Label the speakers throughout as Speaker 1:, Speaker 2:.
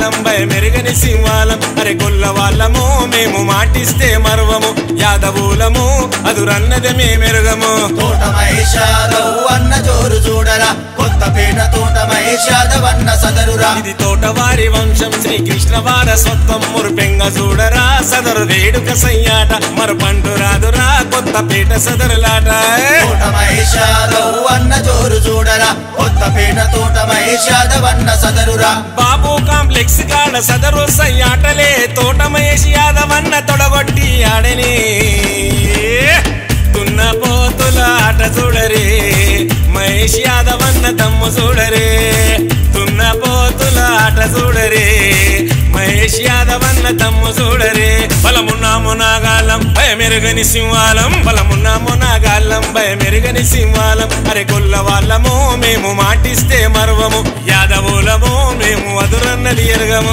Speaker 1: గాళ్ళం మెరుగని సింహాలం అరే గొల్ల వాళ్ళము మేము మాటిస్తే మర్వము యాదవులము అదురన్నది మేమెరుగము
Speaker 2: తోట మహేషాదవ్ అన్న జోరు చూడరా కొత్త పేట తోట మహేషాదవ్ అన్న సదరురా
Speaker 1: ఇది తోటవారి వంశం శ్రీకృష్ణ వారసత్వం మురుపెంగ చూడరా సదరు వేడుక సయ్యాట మరు పండు రాదురా కొత్త పీట సదరులాట
Speaker 2: తోట మహేషాదవ్ అన్న జోరు చూడరా కొత్త పేట తోట మహేషాదవ్ అన్న సదరురా
Speaker 1: బాబు కాంప్లెక్స్ కాడ సదరు సయ్యాటలే తోట మహేష్ యాదవ్ అన్న తొడగొట్టి ఆడని తున్న పోతుల ఆట చూడరే మహేష్ యాదవ్ అన్న దమ్ము చూడరే తున్న పోతుల ఆట చూడరే మహేష్ యాదవ్ అన్న దమ్ము చూడరే బలమున్నాము నాగాలం భయమెరుగని సింహాలం బలమున్నాము నాగాలం భయమెరుగని సింహాలం అరే గొల్ల వాళ్ళము మేము మాటిస్తే మర్వము యాదవులము మేము అదురన్నది ఎరగము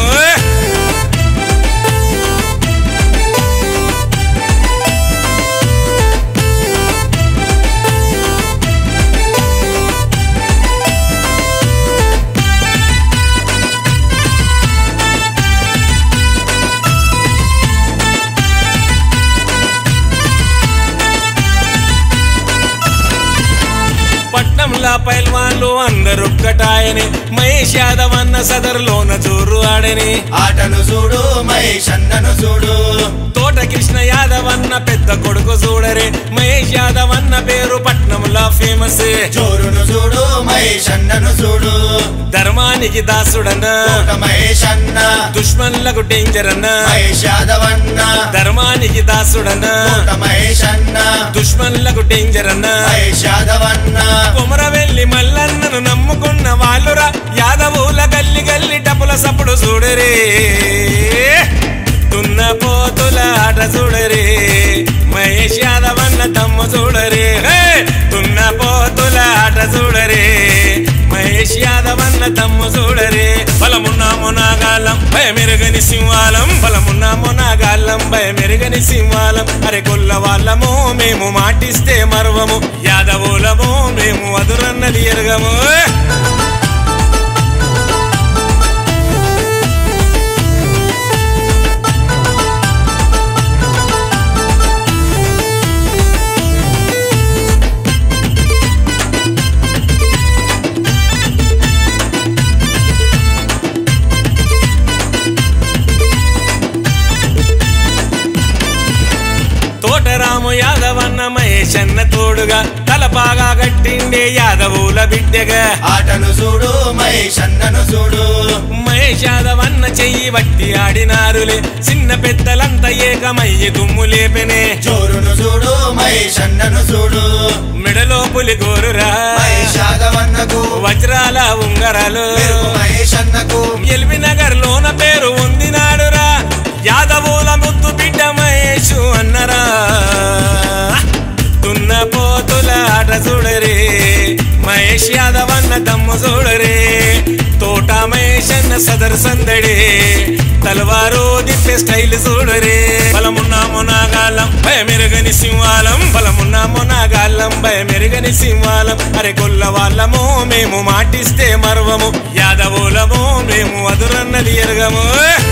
Speaker 1: పట్నంలా పైల్వాన్లు అందరొక్కటాయని మహేష్ యాదవ్ అన్న సదరులోన జోరు ఆడని
Speaker 2: ఆటను చూడు మహేష్ అన్నను చూడు
Speaker 1: తోట కృష్ణ యాదవ్ అన్న పెద్ద కొడుకు చూడరే మహేష్ యాదవ్ అన్న పేరు పట్నంలా ఫేమస్
Speaker 2: జోరును చూడు మహేష్ అన్నను చూడు
Speaker 1: ధర్మానికి దాసుడన్న
Speaker 2: తోట మహేష్ అన్న
Speaker 1: దుష్మన్లకు డేంజర్ అన్న
Speaker 2: మహేష్ యాదవ్ అన్న
Speaker 1: ధర్మానికి దాసుడన్న
Speaker 2: తోట మహేష్ అన్న
Speaker 1: దుష్మన్లకు డేంజర్ అన్న
Speaker 2: మహేష్ యాదవ్ అన్న
Speaker 1: కొమరవెల్లి మల్లన్నను నమ్ముకున్న వాళ్ళురా యాదవుల గల్లి గల్లి టపుల సప్పుడు చూడరే తున్న పోతుల ఆట చూడరే మహేష్ యాదవ్ అన్న తమ్ము చూడరే హే! తున్న పోతుల ఆట చూడరే మహేష్ యాదవ్ అన్న తమ్ము చూడరే బలమున్నాము నాగాలం భయమెరుగని సింహాలం బలమున్నాము నాగాలం భయమెరుగని సింహాలం అరే గొల్ల వాళ్ళము మేము మాటిస్తే మర్వము యాదవులము మేము అదురన్నది ఎరగము తోటరాము యాదవన్న మహేష్ అన్న తోడుగా తలపాగా కట్టిండే యాదవుల బిడ్డగా
Speaker 2: ఆటను చూడు మహేష్ అన్నను చూడు
Speaker 1: మహేష్ యాదవన్న చెయ్యి బట్టి ఆడినారులే చిన్న పెద్దలంతా ఏకమయ్యి దుమ్ము లేపెనే
Speaker 2: జోరును చూడు మహేష్ అన్నను చూడు
Speaker 1: మెడలో పులి గోరురా
Speaker 2: మహేష్ యాదవ్ అన్నకు
Speaker 1: వజ్రాల ఉంగరాలు
Speaker 2: మెరుపు మహేష్ అన్నకు
Speaker 1: ఎల్బీ నగర్ లోన పేరు ఉందినాడురా యాదవుల ముద్దు బిడ్డ మహేష్ అన్నరా తున్న పోతుల ఆట చూడరే మహేష్ యాదవ్ అన్న దమ్ము చూడరే తోట మహేష్ అన్న సదర్ సందడే తలవారు దిప్పే స్టైల్ చూడరే బలమున్నాము నాగాలం భయమెరుగని సింహాలం బలమున్నాము నాగాలం భయమెరుగని సింహాలం అరే గొల్ల వాళ్ళము మేము మాటిస్తే మర్వము యాదవులము మేము అదురన్నది ఎరగము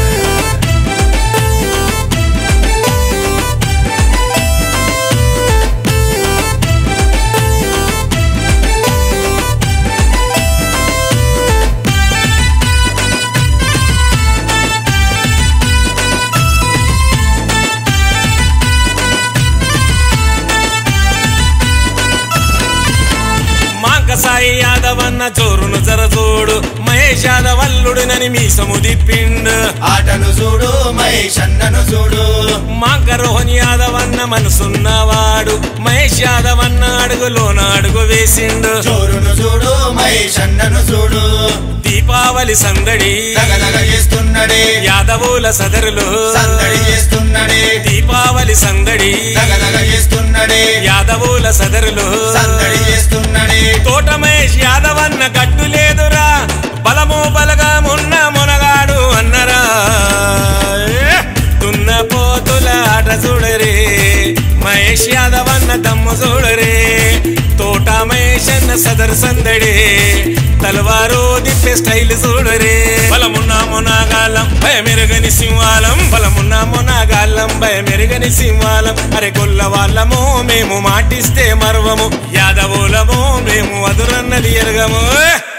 Speaker 1: మాంకసాయి యాదవ్ అన్న చోరును జర చూడు మహేష్ యాదవ్ అల్లుడునని మీసము దిప్పిండు
Speaker 2: ఆటను చూడు మహేష్ అన్నను చూడు
Speaker 1: మాంక రోహన్ యాదవ్ అన్న మనసున్నవాడు మహేష్ యాదవ్ అన్న అడుగులోన అడుగు వేసిండు
Speaker 2: జోరును చూడు మహేష్ అన్నను చూడు
Speaker 1: దీపావళి సందడి
Speaker 2: దగదగ చేస్తున్నడే
Speaker 1: యాదవుల సదరులు
Speaker 2: సందడి చేస్తున్నడే
Speaker 1: దీపావళి సందడి
Speaker 2: దగదగ చేస్తున్నడే
Speaker 1: యాదవుల సదరులు
Speaker 2: సందడి చేస్తున్నడే
Speaker 1: తోట మహేష్ యాదవ్ అన్న గట్టు లేదురా బలము బలగమున్న మునగాడు అన్నరా ఏ! తున్న పోతుల ఆట చూడరే మహేష్ యాదవ్ అన్న దమ్ము చూడరే తోట మహేష్ అన్న సదర్ సందడే తలవారు దిప్పే స్టైల్ చూడరే బలమున్నా మొనాగాలం భయమెరుగని సింహాలం బలమున్నా మొనాగాలం భయమెరుగని సింహాలం అరే గొల్ల వాళ్ళము మేము మాటిస్తే మర్వము యాదవులము మేము అదురన్నది ఎరగము